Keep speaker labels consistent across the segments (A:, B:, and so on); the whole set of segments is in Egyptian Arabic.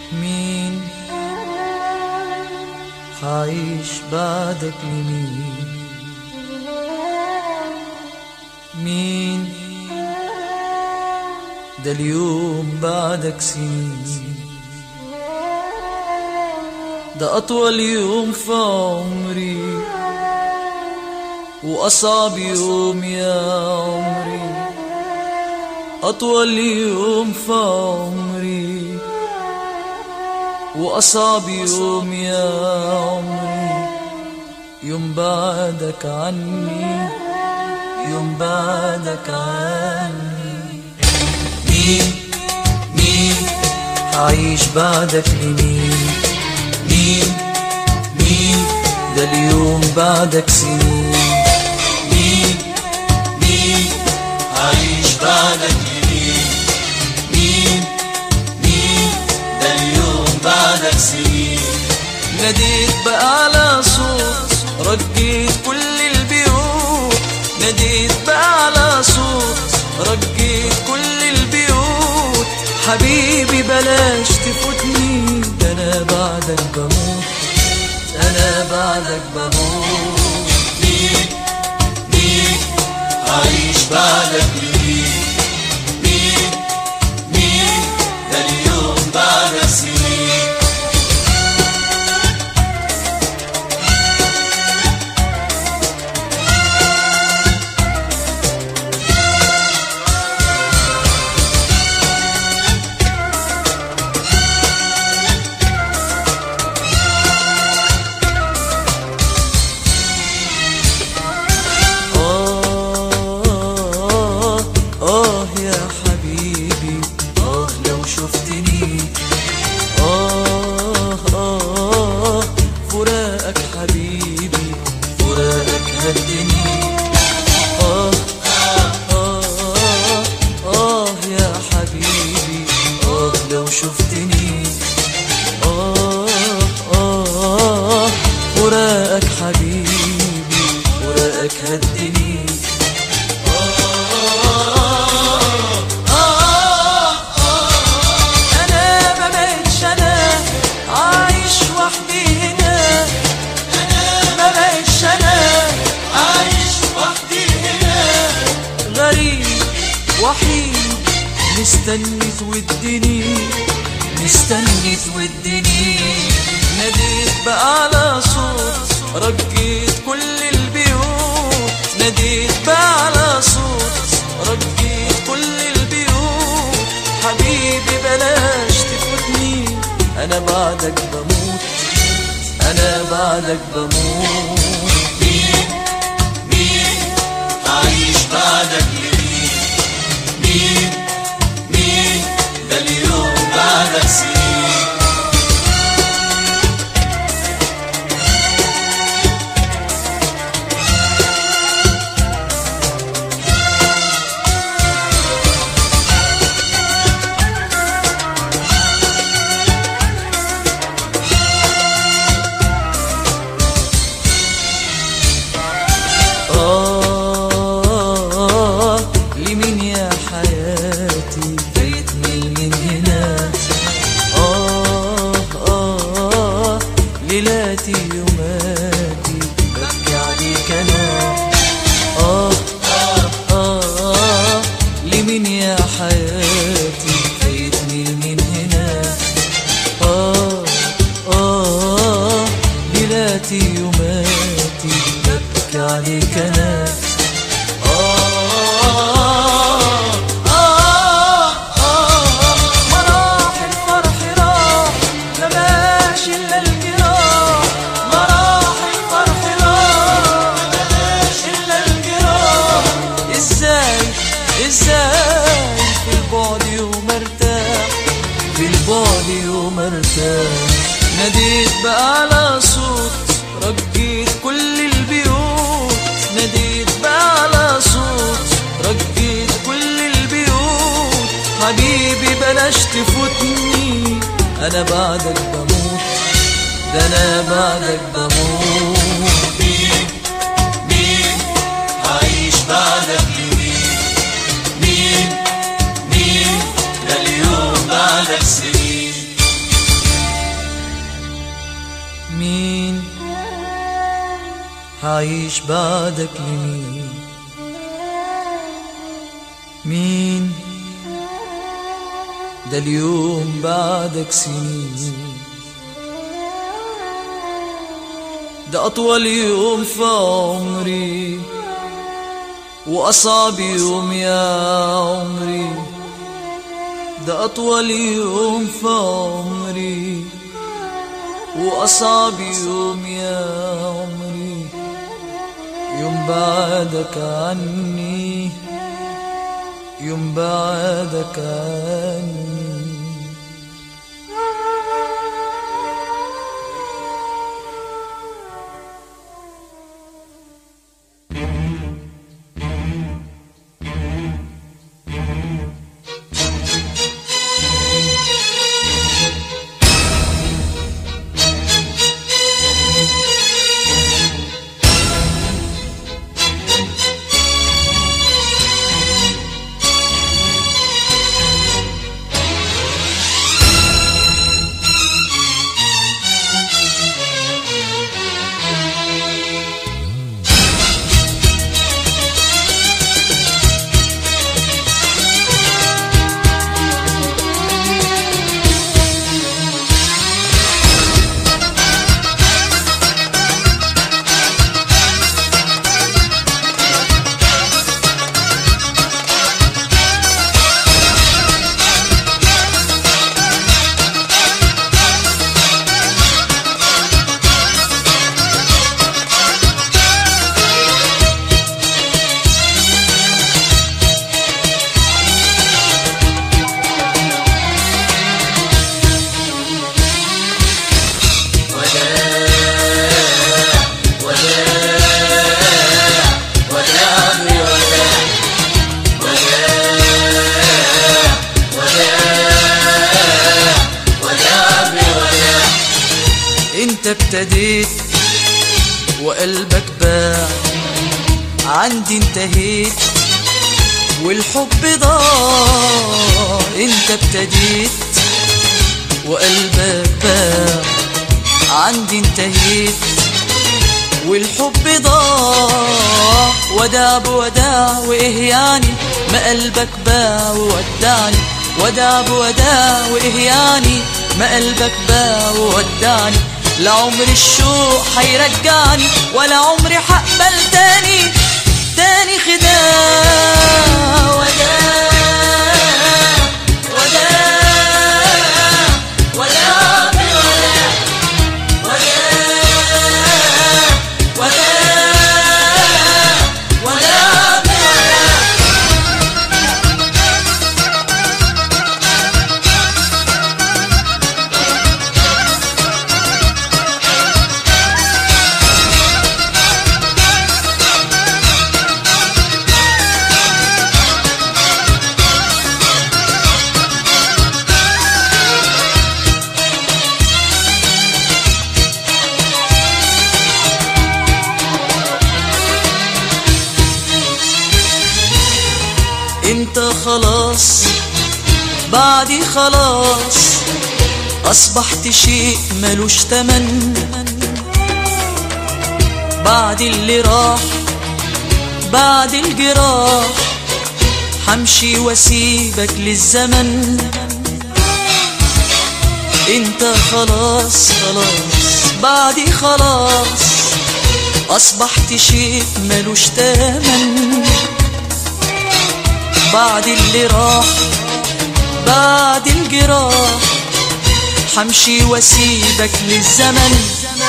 A: مين حعيش بعدك لمين مين ده اليوم بعدك سنين ده أطول يوم في عمري وأصعب يوم يا عمري أطول يوم في عمري وأصعب يوم يا عمري يوم بعدك عني يوم بعدك عني مين مين حعيش بعدك لمين مين مين ده اليوم بعدك سنين
B: مين مين عايش بعدك لمين مين مين ده اليوم بعدك سنين
A: ناديت بأعلى صوت رجيت كل البيوت ناديت بأعلى صوت رجيت كل البيوت حبيبي بلاش تفوتني ده أنا بعدك بموت أنا بعدك بموت
B: مين مين عايش بعدك لمين مين مين ده اليوم بعدك سنين
A: آه آه يا حبيبي آه لو شفتني آه آه فراقك حبيبي فراقك هدني آه آه آه يا حبيبي آه لو شفتني آه آه فراقك حبيبي فراقك هدني انا ما بقتش انا عايش وحدي هنا انا ما بقتش انا
B: عايش وحدي هنا
A: غريب وحيد مستني تودني مستني تودني ناديت بأعلى صوت رجيت كل البيوت ناديت بأعلى صوت رجيت كل البيوت حبيبي بلاش تفوتني أنا بعدك بموت أنا بعدك بموت
B: مين مين عايش بعدك لمين مين مين ده اليوم بعدك سنين
A: آه لمين يا حياتي فايتني من هنا آه آه ليلاتي يوماتي ببكي عليك أنا آه آه آه لمين يا حياتي فايتني من هنا آه آه ليلاتي يوماتي ببكي عليك أنا مراح الفرح راح ما بقاش إلا الجراح مراح الفرح راح ما بقاش إلا الجراح إزاي إزاي في البعد يوم ارتاح في البعد يوم ارتاح ناديت بأعلى صوت رجيت كل البيوت ناديت بأعلى صوت رجيت كل البيوت حبيبي بلاش تفوتني أنا بعدك بموت ده أنا بعدك بموت
B: مين مين عايش بعدك لمين مين مين ده اليوم بعدك سنين
A: مين هعيش بعدك لمين مين ده اليوم بعدك سنين ده أطول يوم في عمري وأصعب يوم يا عمري ده أطول يوم في عمري وأصعب يوم يا عمري يوم بعدك عني يوم بعدك عني انت ابتديت وقلبك باع عندي انتهيت والحب ضاع انت ابتديت وقلبك باع عندي انتهيت والحب ضاع وداع بوداع وايه يعني ما قلبك باع وودعني وداع بوداع وايه يعني ما قلبك باع وودعني لا عمر الشوق هيرجعني ولا عمري هقبل تاني تاني خداع وداع وداع وداع بوداع وداع وداع وداع بوداع انت خلاص بعدي خلاص اصبحت شيء ملوش تمن بعد اللي راح بعد الجراح همشي واسيبك للزمن انت خلاص خلاص بعدي خلاص اصبحت شيء ملوش تمن بعد اللي راح بعد الجراح همشي واسيبك للزمن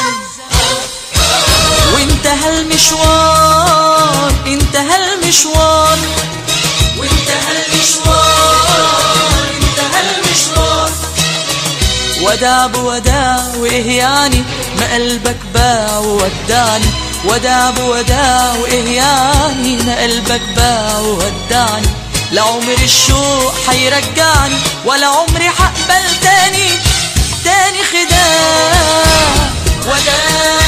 A: وانتهى المشوار انتهى المشوار وانتهى المشوار انتهى المشوار وداع بوداع وايه يعني ما قلبك باع وودعني وداع بوداع وايه يعني ما قلبك باع وودعني لا عمر الشوق هيرجعني ولا عمري هقبل تاني تاني خداع وداع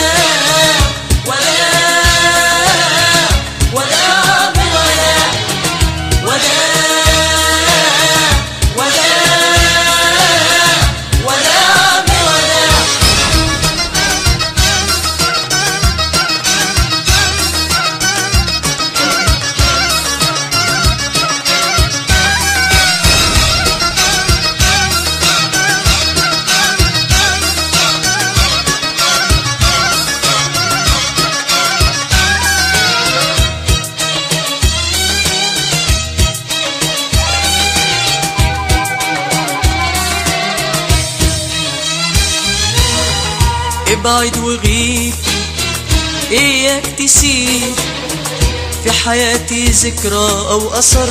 A: وداع وداع بوداع وداع وداع وداع بوداع ابعد وغيب اياك تسيب في حياتي ذكرى او اثر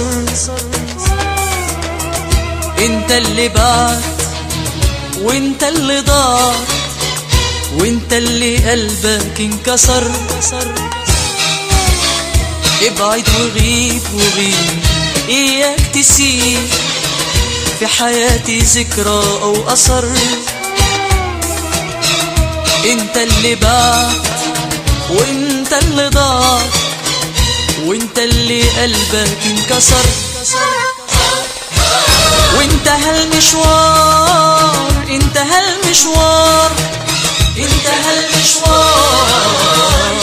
A: انت اللي بعت وانت اللي ضاع وانت اللي قلبك انكسر ابعد وغيب وغيب اياك تسيب في حياتي ذكرى او اثر انت اللي بعت وانت اللي ضاع وانت اللي قلبك انكسر وانتهى المشوار انتهى المشوار انتهى المشوار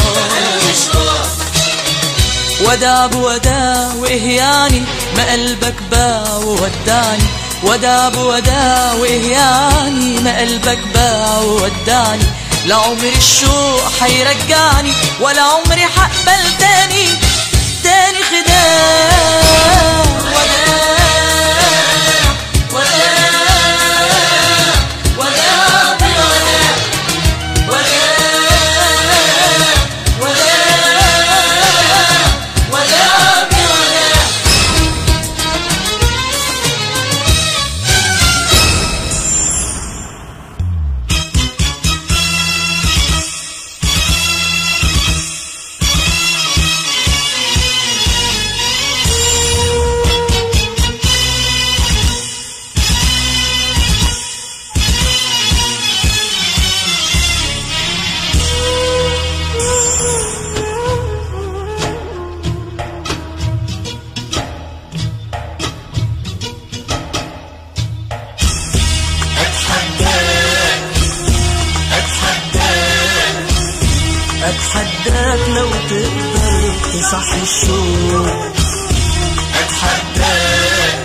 A: وداع بوداع وايه يعني ما قلبك باع وودعني وداع بوداع وايه يعني ما قلبك باع وودعني لا عمري الشوق هيرجعني ولا عمري هقبل تاني تاني خداع وداع وداع وداع بوداع وداع وداع وداع بوداع اتحداك لو تقدر تصحي الشوق
B: اتحداك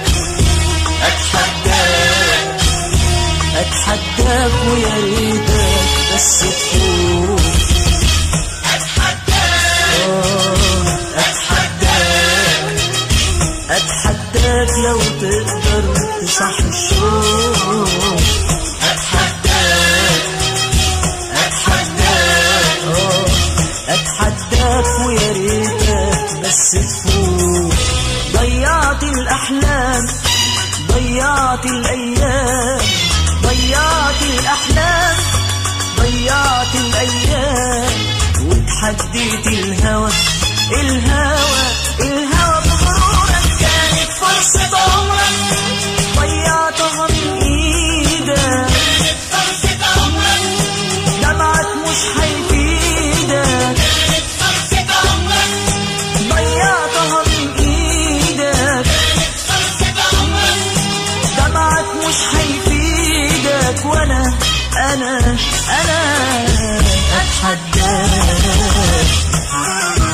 B: اتحداك
A: اتحداك ويا ريتك بس تفوق آه، اتحداك اتحداك لو تقدر تصحي الشوق
B: اتحداك اتحداك
A: آه، اتحداك ويا ريتك بس تفوق ضيعت الاحلام ضيعت الايام ضيعت الاحلام ضيعت الايام وتحديت الهوى الهوى الهوى بغرورك كانت فرصة عمرك ضيعتها من ايدك
B: فرصة عمرك
A: دمعك مش هيفيدك
B: فرصة عمرك
A: ضيعتها من ايدك
B: فرصة عمرك
A: دمعك مش هيفيدك وانا انا انا اتحداك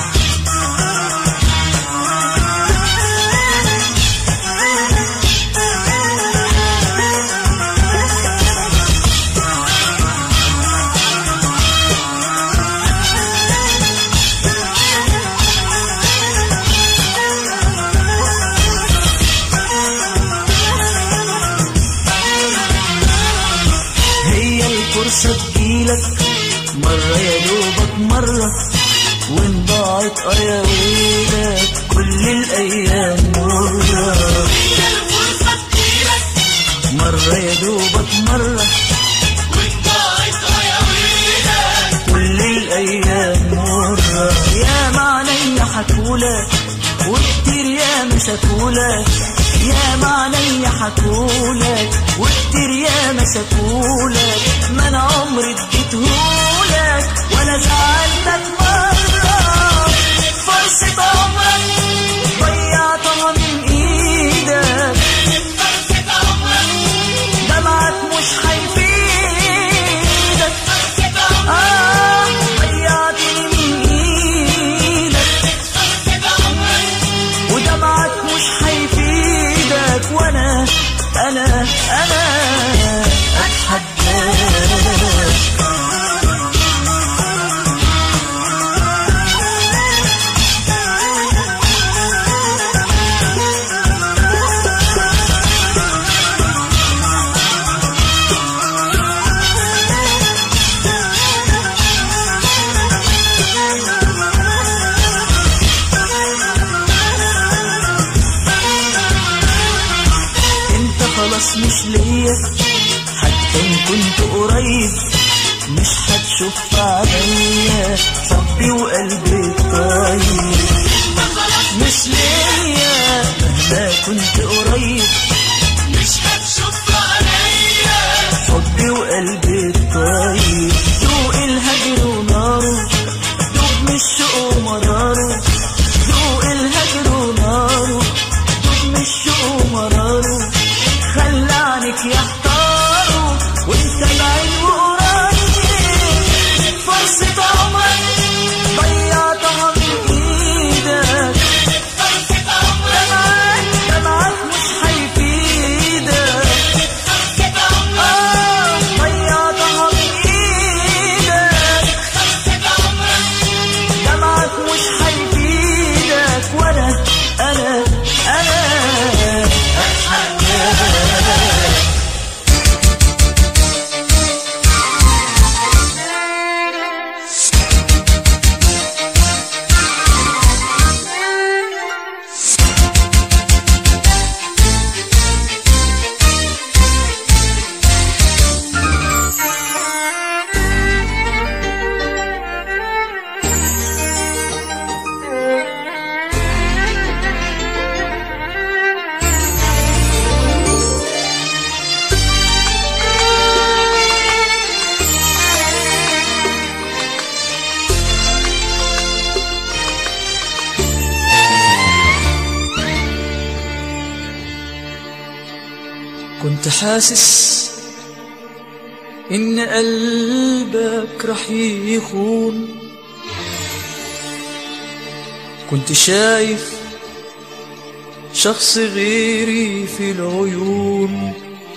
A: هي الفرصة تجيلك مرة يا دوبك مرة وان ضاعت اه يا ويلك كل الايام مرة
B: هي الفرصة تجيلك
A: مرة يا دوبك مرة
B: وضاعت يا ويلك
A: كل الايام مرة يا معني حكولك وكتير يا مسكولك يا معني حكولك وكتير يا مسكولك ما انا عمري اديتهولك ولا زعلتك مرة فرصة عمرك ضيعتها من ايدك
B: فرصة عمرك
A: دمعك مش هيفيدك
B: فرصة عمرك
A: آه ضيعتني من ايدك
B: فرصة عمرك
A: ودمعك مش هيفيدك وانا انا انا اتحداك إن كنت قريب مش هتشوف عليا حبي وقلبي الطيب مش ليا مهما كنت قريب
B: مش هتشوف عليا
A: حبي وقلبي الطيب ذوق الهجر وناره دوب من الشوق ومراره ذوق الهجر وناره دوب من الشوق ومراره خلى عنك يحتاروا وانت بعيد وقريب فرصة عمرك ضيعتها من ايدك
B: فرصة عمرك
A: دمعك دمعك مش هيفيدك
B: فرصة عمرك
A: آه ضيعتها من ايدك
B: فرصة عمرك
A: دمعك مش هيفيدك وانا انا انا كنت حاسس ان قلبك رح يخون كنت شايف شخص غيري في العيون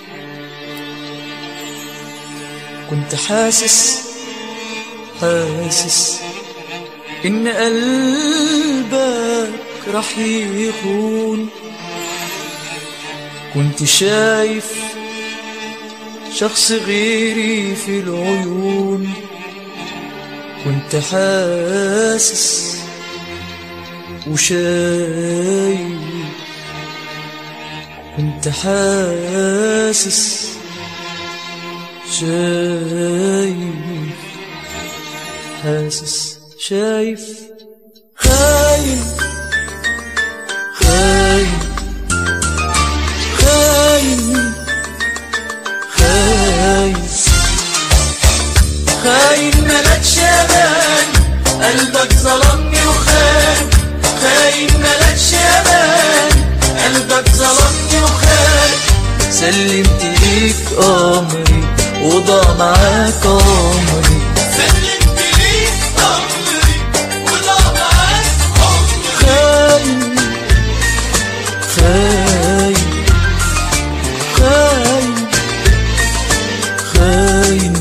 A: كنت حاسس حاسس ان قلبك رح يخون كنت شايف شخص غيري في العيون كنت حاسس وشايف كنت حاسس شايف حاسس شايف خاين خاين خاين خاين خاين ملكش امان قلبك ظلمني وخان خاين ملكش امان قلبك ظلمني وخان سلمت ليك امري وضاع معاك عمري
B: سلمت ليك عمري وضاع معاك عمري
A: خاين خاين خاين خاين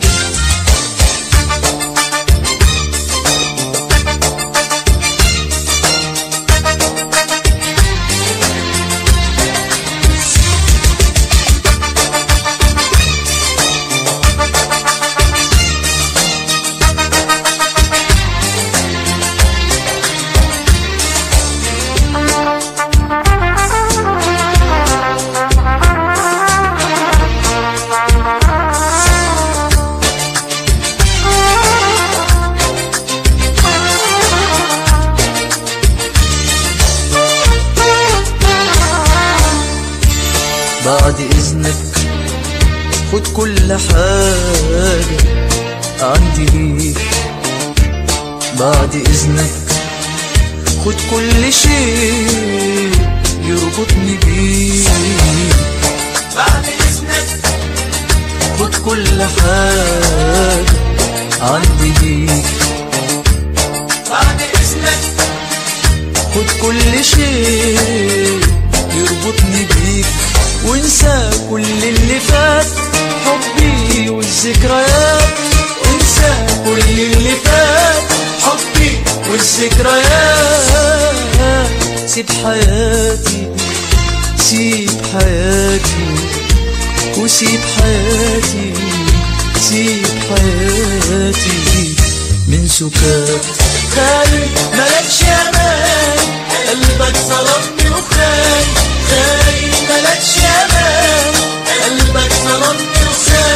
A: بعد إذنك خد كل حاجة عندي ليك بعد إذنك خد كل شيء يربطني بيك
B: بعد إذنك
A: خد كل حاجة عندي ليك
B: بعد إذنك
A: خد كل شيء يربطني بيك وانسى كل اللي فات حبي والذكريات انسى كل اللي فات حبي والذكريات سيب حياتي سيب حياتي وسيب حياتي سيب حياتي من سكات خاين ملكش امان قلبك ظلمني وخان خاين ملكش امان قلبك ظلمني وخان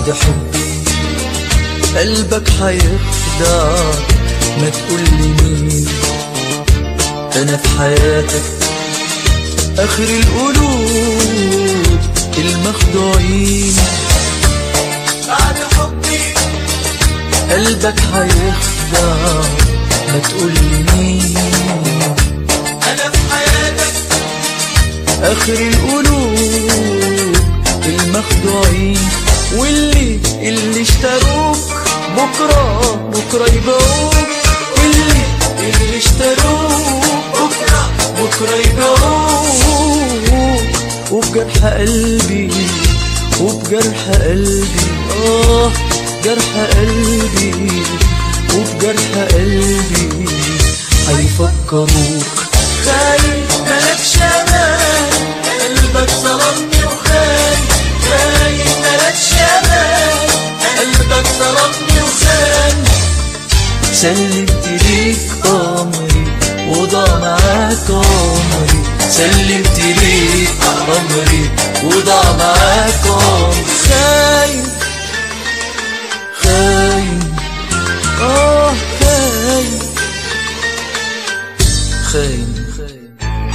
A: بعد حبي قلبك هيخدعك ما تقول لي مين انا في حياتك اخر القلوب المخدوعين
B: بعد حبي
A: قلبك هيخدعك ما تقول لي مين
B: أنا في حياتك
A: اخر القلوب المخدوعين واللي اللي اشتروك بكره بكره يبيعوك واللي اللي اشتروك بكره بكره يبيعوك وبجرح قلبي وبجرح قلبي اه جرح قلبي وبجرح قلبي هيفكروك خايف ملكش امان قلبك ظلمني وخان خايف ملكش امان قلبك ظلمني وخان سلمت ليك امري وضاع معاك عمري سلمت ليك امري وضاع معاك عمري خاين خاين اه خاين خاين خاين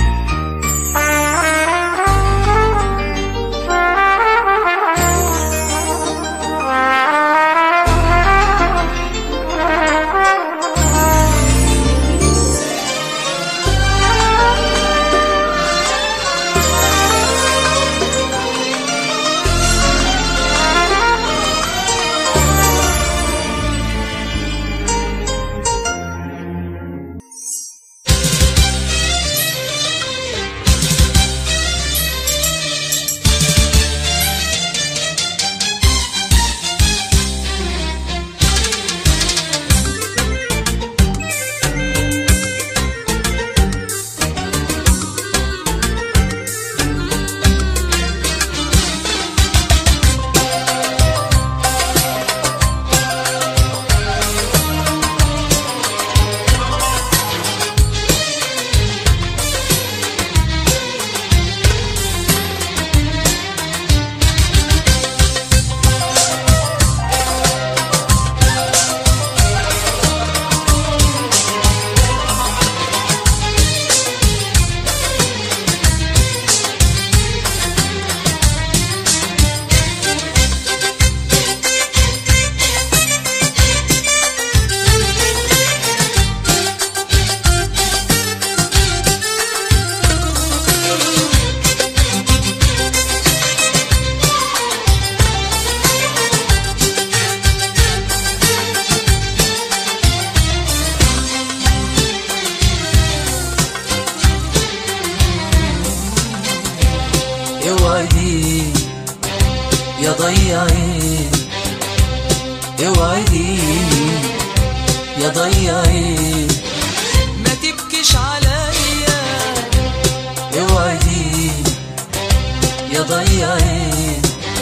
A: اوعدي يا ضيعي اوعدي يا ضيعي ما تبكيش عليا اوعدي يا ضيعي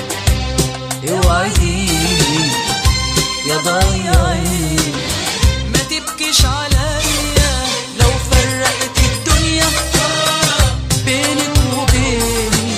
A: اوعدي يا ضيعي ما تبكيش عليا لو فرقت الدنيا بينك وبيني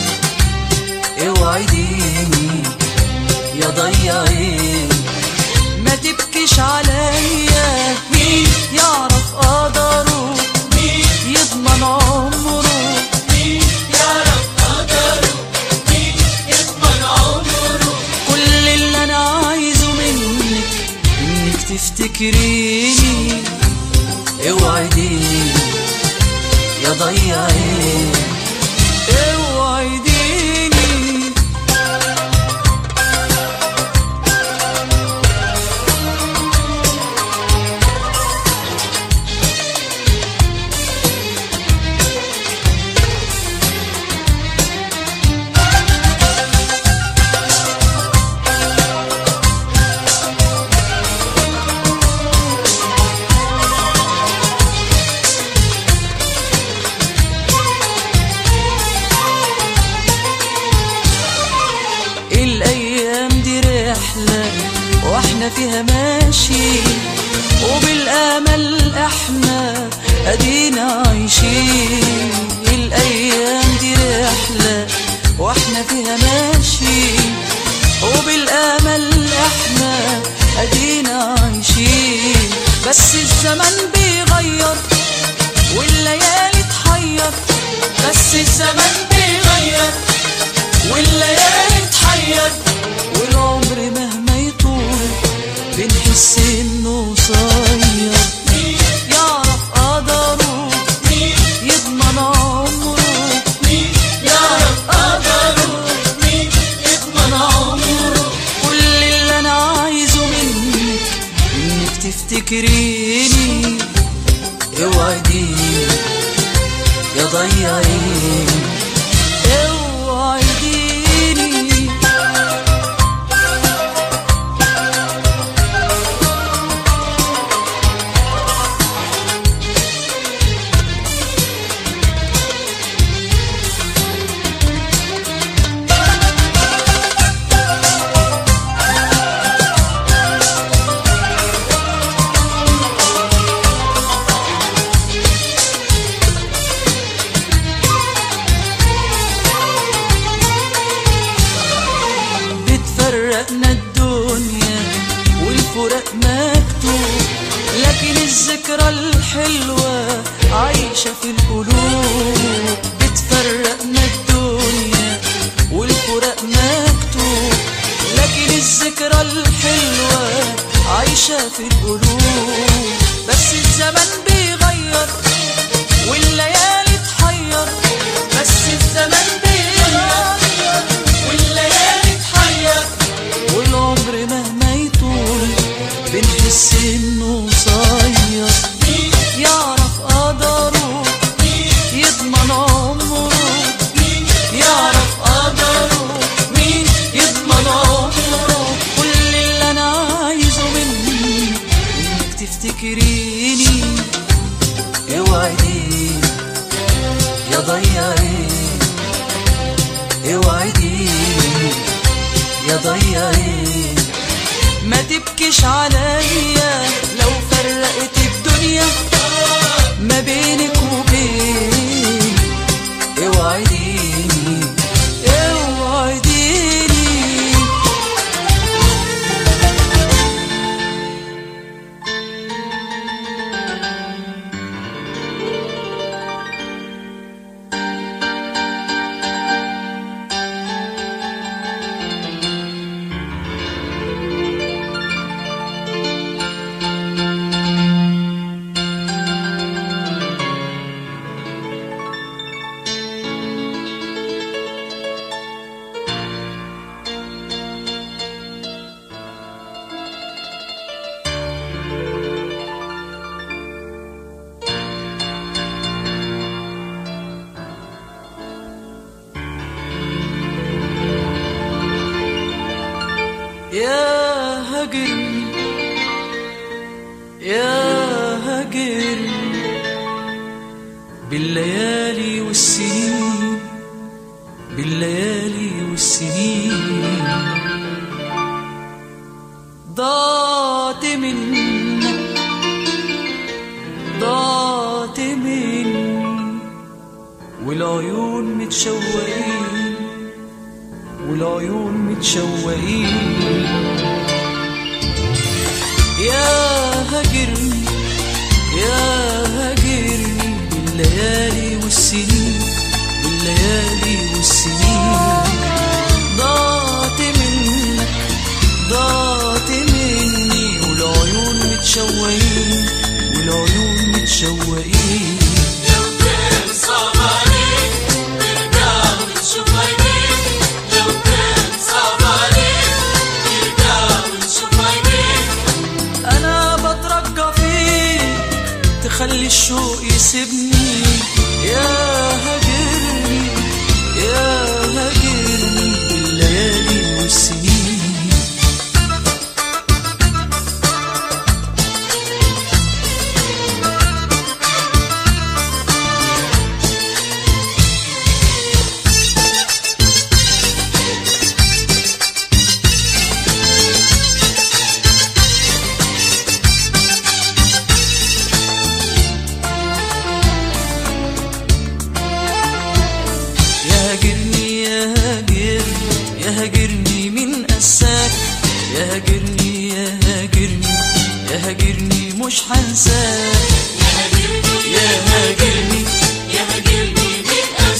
A: اوعديني يا ضيعي ما تبكيش عليا مين يعرف قدره
B: مين
A: يضمن عمره
B: مين يعرف قدره مين يضمن عمره
A: كل اللي انا عايزه منك انك تفتكريني اوعديني يا ضيعي اوعديني الايام دي رحله واحنا فيها ماشي وبالامل احنا ادينا عايشين الايام دي رحله واحنا فيها ماشي وبالامل بس الزمن بيغير والليالي تحير والعمر مهما يطول بنحس انه قصير
B: مين
A: يعرف قدره
B: مين
A: يضمن عمره
B: مين يعرف قدره مين يضمن عمره
A: كل اللي انا عايزه منك انك تفتكريني اوعي ديني يا ضيعيني اوعي ديني بتفرقنا الدنيا والفراق مكتوب لكن الذكرى الحلوة عايشة في القلوب بتفرقنا الدنيا والفراق مكتوب لكن الذكرى الحلوة عايشة في القلوب بس الزمن بيغير والليالي تحير بس الزمن بيغير والليالي تحير والعمر مهما يطول بنحس انه قصير
B: مين
A: يعرف قدره
B: مين
A: يضمن عمره
B: مين
A: يعرف قدره مين يضمن عمره كل اللي انا عايزه منك انك تفتكريني اوعي ديني يا ضيعيني اوعي ديني يا ضيعيني ما تبكيش عليا لو فرقت الدنيا ما بينك وبين اوعي ديني اوعي ديني يا هجرني يا هجرني بالليالي والسنين بالليالي والسنين ضاعت منك ضاعت مني والعيون متشوقين والعيون متشوقين يا هجرني يا هجرني بالليالي والسنين بالليالي والسنين ضاعت منك ضاعت مني والعيون متشوقين والعيون متشوقين
B: لو كان صعب عليك ترجع وتشوف عينيك لو كان صعب عليك ترجع وتشوف عينيك
A: انا بترجى فيك تخلي الشوق يسيبني يا هاجرني يا هاجرني بالليالي والسنين يا هاجرني يا هاجرني يا هاجرني من قساك يا هاجرني يا هاجرني يا هاجرني مش هنساك
B: يا هاجرني
A: يا هاجرني
B: يا هاجرني من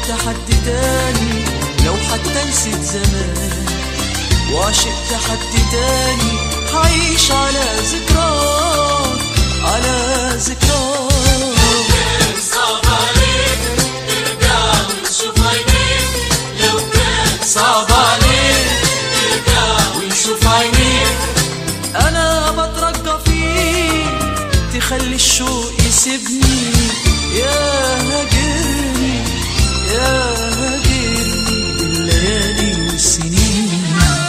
A: وعشقت حد تاني لو حتى نسيت زمان وعشقت حد تاني هعيش على ذكراك على ذكراك
B: كان صعب عليك ترجع وتشوف عينيك لو كان
A: صعب عليك
B: ترجع
A: ونشوف عينيك انا بترجى فيك تخلي الشوق يسيبني يا هاجرني يا هاجرني بالليالي والسنين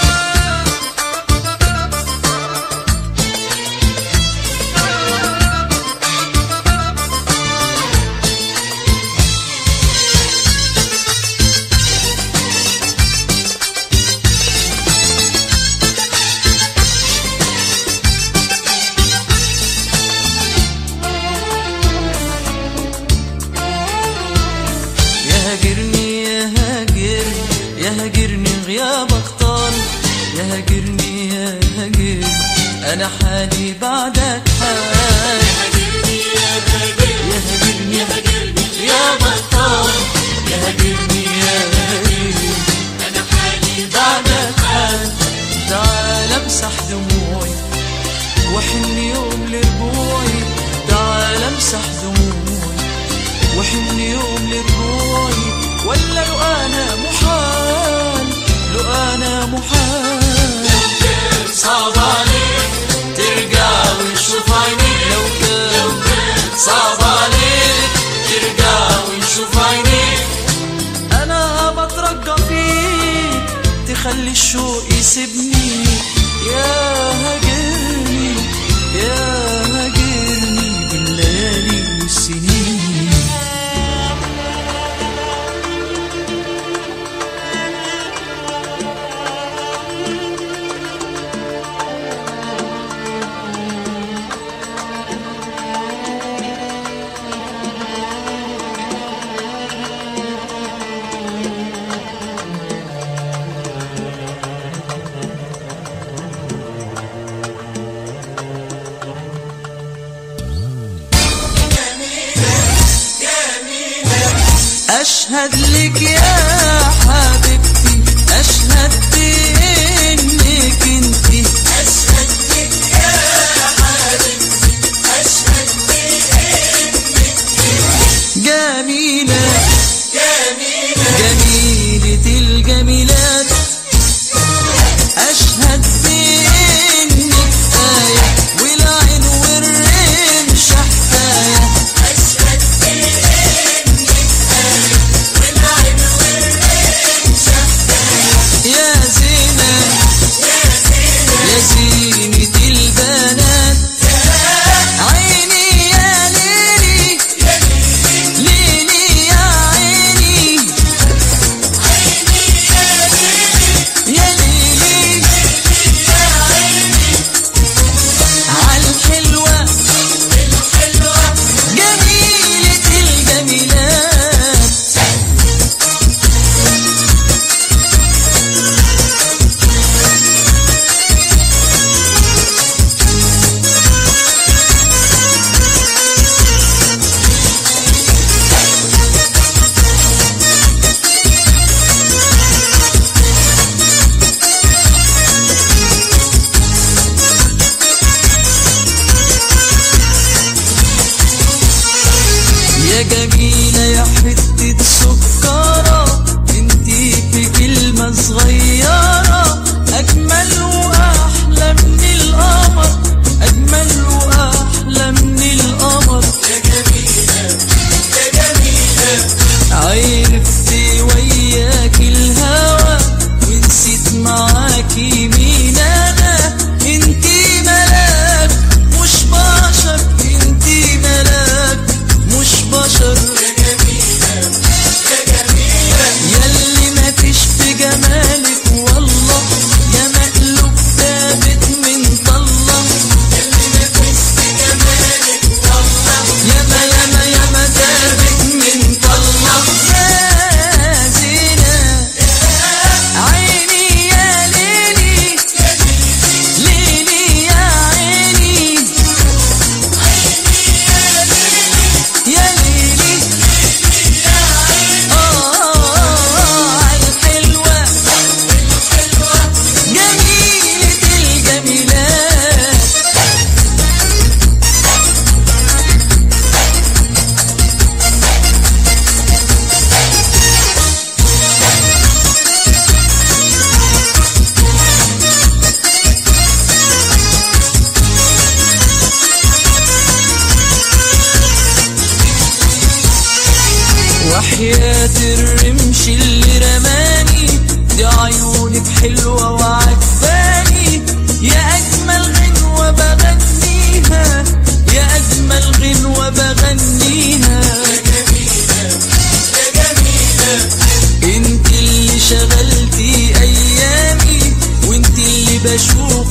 A: يا هاجرني يا هاجرني يا هاجرني غيابك طال يا هاجرني يا هاجرني انا حالي بعدك حال
B: هاجرني يا هاجرني
A: يا هاجرني
B: يا هاجرني
A: غيابك طال يا هاجرني يا هاجرني
B: أنا حالي
A: بعدك حال تعال امسح دموعي وحن يوم لرجوعي تعال امسح دموعي وحن يوم لرجوعي ولا لو انا محال لو انا محال
B: كان
A: صعب عليك ترجع ونشوف عينيك لو كان صعب عليك ترجع ونشوف عينيك انا بترجى فيك تخلي الشوق يسيبني يا هاجرني يا هاجرني بالليالي والسنين أشهد لك يا حبيبتي أشهد بإنك انتي
B: أشهد لك يا حبيبتي أشهد بإنك
A: جميلة
B: جميلة
A: جميلة الجميلات أشهد بإنك آية والعين والرمش حكاية
B: أشهد بإنك آية والعين والرمش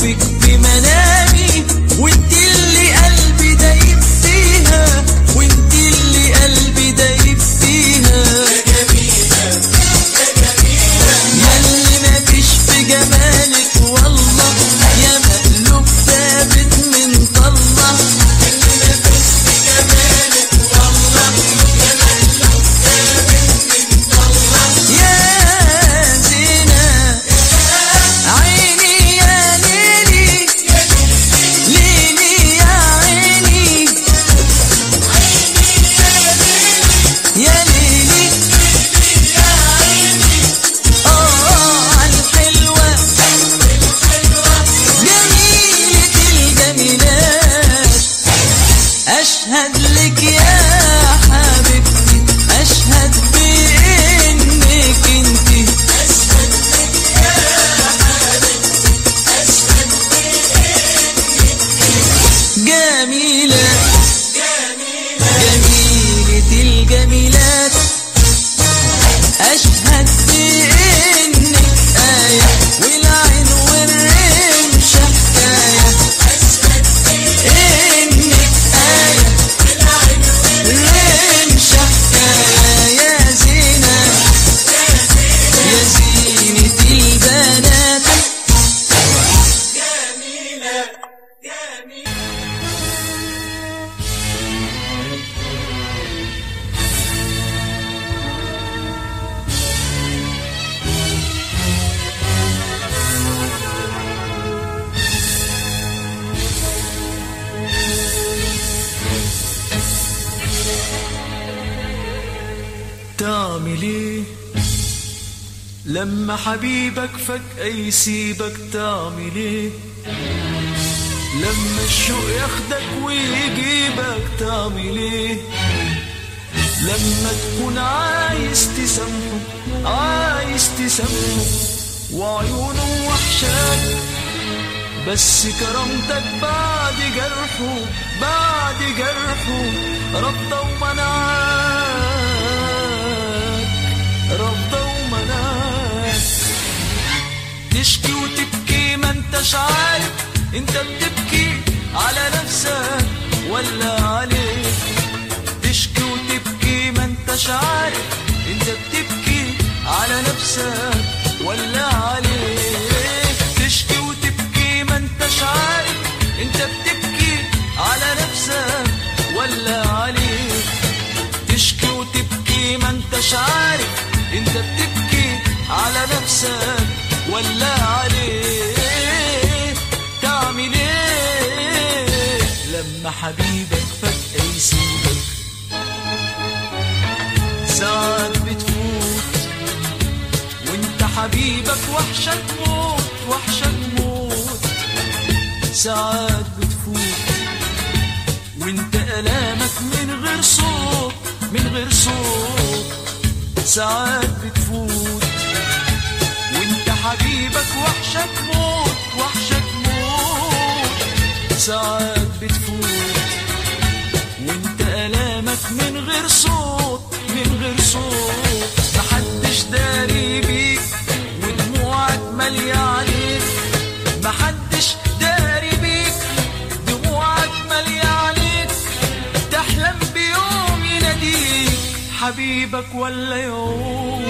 A: اشوفك بمنامي وانت اللي قلبي دايب فيها وانت اللي قلبي دايب فيها ياللي مفيش في جمالك والله يا مقلوب ثابت من طلة يا زينة عيني يا ليلي ليلي يا عيني يا ليلي آه عالحلوة جميلة الجميلات أشهد لك يا حبيبتي أشهد بإنك انتي جميلة جميلة الجميلات أشهد بإنك آية والعين والرمش حكاية إنك آية الرمش حكاية يا زينة يا زينة البنات تعمل ايه لما حبيبك فجأة يسيبك تعمل ايه لما الشوق ياخدك ويجيبك تعمل ايه لما تكون عايز تسامحه عايز تسامحه وعيونه وحشاك بس كرامتك بعد جرحه بعد جرحه رافضة ومنعاك رافضة ومنعاك تشكي وتبكي ما انتش عارف انت بتبكي على نفسك ولا عليك تشكي وتبكي ما انتش عارف انت بتبكي على نفسك ولا عليك تشكي وتبكي ما انتش عارف انت بتبكي على نفسك ولا عليك تشكي وتبكي ما انتش عارف انت بتبكي على نفسك ولا عليك تعمل ايه لما حبيبك فجأة يسيبك ساعات بتفوت وانت حبيبك وحشك موت وحشك موت ساعات بتفوت وانت ألامك من غير صوت من غير صوت ساعات بتفوت وانت حبيبك وحشك موت وحشك موت ساعات بتفوت وانت ألامك من غير صوت من غير صوت محدش داري بيك ودموعك مالية عليك محدش داري بيك دموعك مالية عليك تحلم بيوم يناديك حبيبك ولا يوم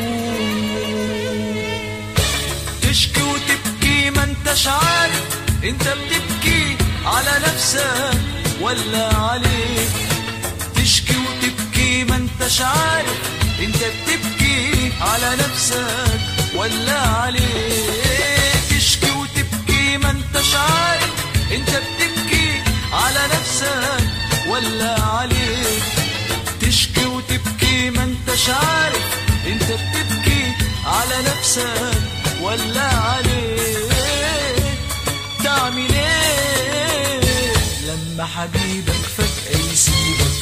A: تشكي وتبكي ما انتش عارف انت بتبكي على نفسك ولا عليك تشكي وتبكي ما انتش عارف انت بتبكي على نفسك ولا عليك تشكي وتبكي ما انتش عارف انت بتبكي على نفسك ولا عليك تشكي وتبكي ما انتش عارف انت بتبكي على نفسك ولا عليك تعمل ايه لما حبيبك فجأة يسيبك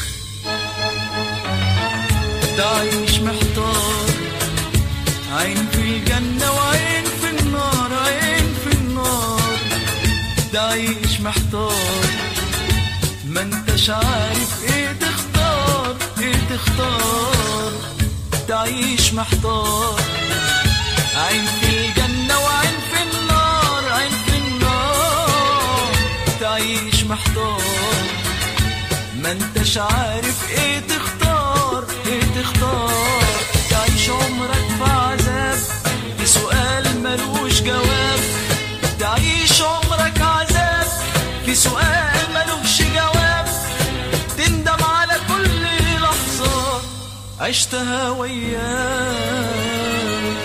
A: تعيش محتار عين في الجنة وعين في النار عين في النار تعيش محتار ما انتش عارف ايه تختار ايه تختار تعيش محتار عين في الجنة وعين في النار عين في النار محتار ما انتش عارف ايه تختار ايه تختار تعيش عمرك في عذاب في سؤال ملوش جواب تعيش عمرك عذاب في سؤال ملوش جواب تندم على كل لحظة عشتها وياك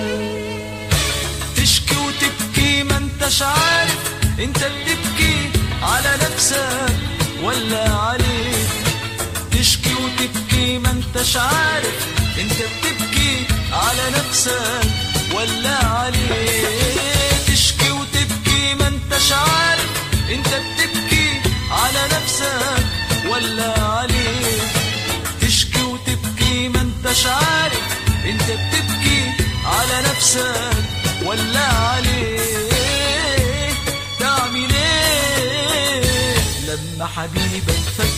A: تشكي وتبكي ما انتش عارف انت بتبكي على نفسك ولا عليك تشكي وتبكي ما انتش عارف انت بتبكي على نفسك ولا عليك تشكي وتبكي ما انتش عارف انت بتبكي على نفسك ولا عليك تشكي وتبكي ما انتش عارف انت بتبكي على نفسك ولا عليك تعمل ايه لما حبيبك فجأة